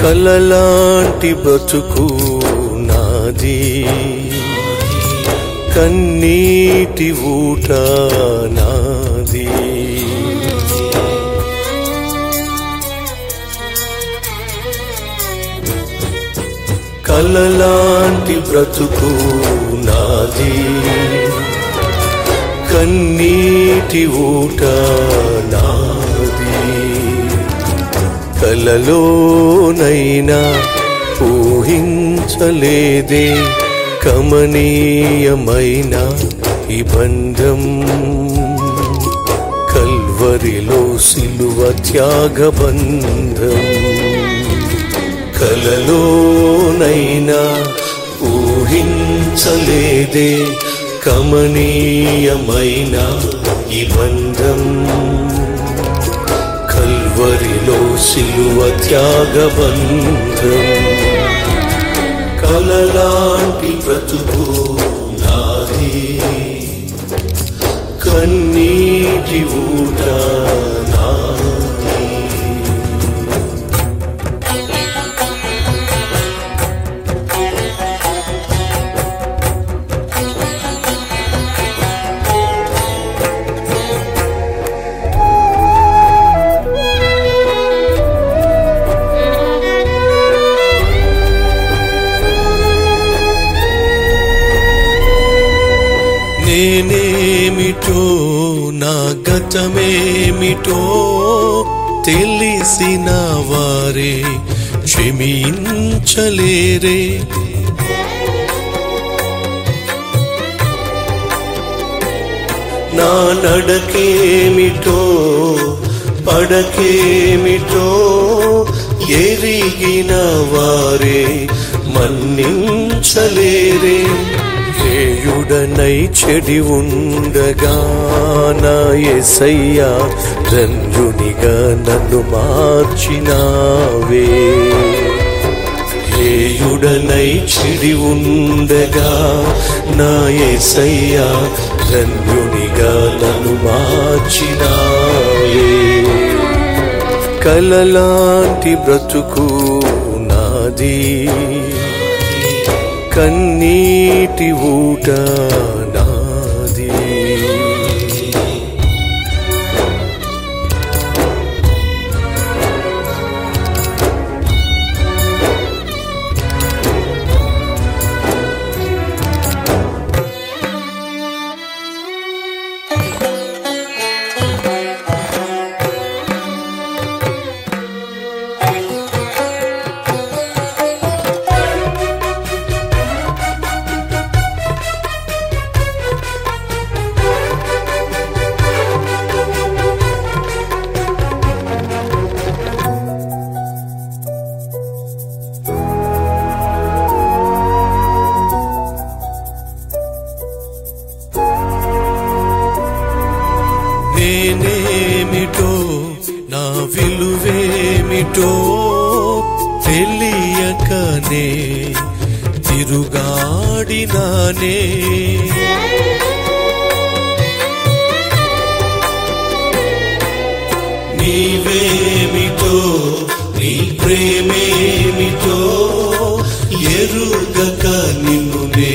కలలాంటి బ్రతుకు నాది కన్నీటి ఊట నాది కలలాంటి బ్రతుకు నాది కన్నీటి ఊట నాది కలలోనైనా ఊహించలేదే కమనీయమైన ఈ బంధం కల్వరిలో సిలువ త్యాగబంధం కలలోనైనా ఊహించలేదే కమనీయమైన ఈ బంధం కల్వరిలో సిలువ త్యాగబంధం కలలాంటి బ్రతుకు నాది కన్నీటి ఊట నాది నేనేమిటో నా గతమేమిటో తెలిసిన వారే క్షమించలేరే నా నడకేమిటో పడకేమిటో ఎరిగిన వారే మన్నించలేరే హేయుడనై చెడి ఉండగా నా ఎసయ్యా రంజునిగా నన్ను మార్చినావే హేయుడనై చెడి ఉండగా నా ఎసయ్యా ధన్యునిగా నన్ను మార్చినావే కలలాంటి బ్రతుకు నాది కన్నీటి ఊట నాది నేనేమిటో నా విలువేమిటో తెలియకనే తిరుగాడినానే నీవేమిటో నీ ప్రేమేమిటో ఎరుగక నిన్నునే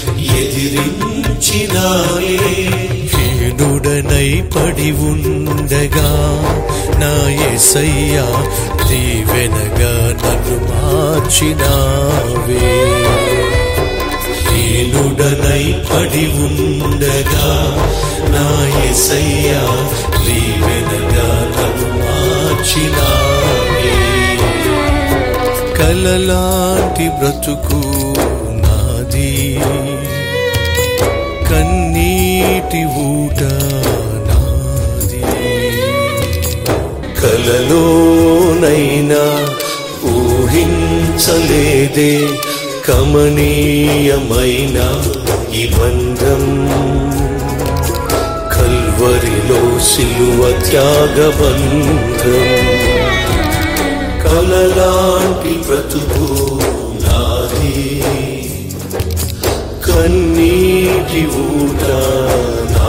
ఎదిరించినాయే హీనుడనై పడి ఉండగా నా ఎసయ్యా దీవెనగా నన్ను మార్చినావే హీనుడనై పడి ఉండగా నా ఎసయ్యా దీవెనగా నన్ను మార్చినావే కలలాంటి బ్రతుకు నాది కన్నీటి ఊట నాది కలలోనైనా ఊహించలేదే కమనీయమైన ఈ బంధం కల్వరిలో సిలువ త్యాగబంధం కలలాంటి బ్రతుకు నాది కన్నీటి ఊట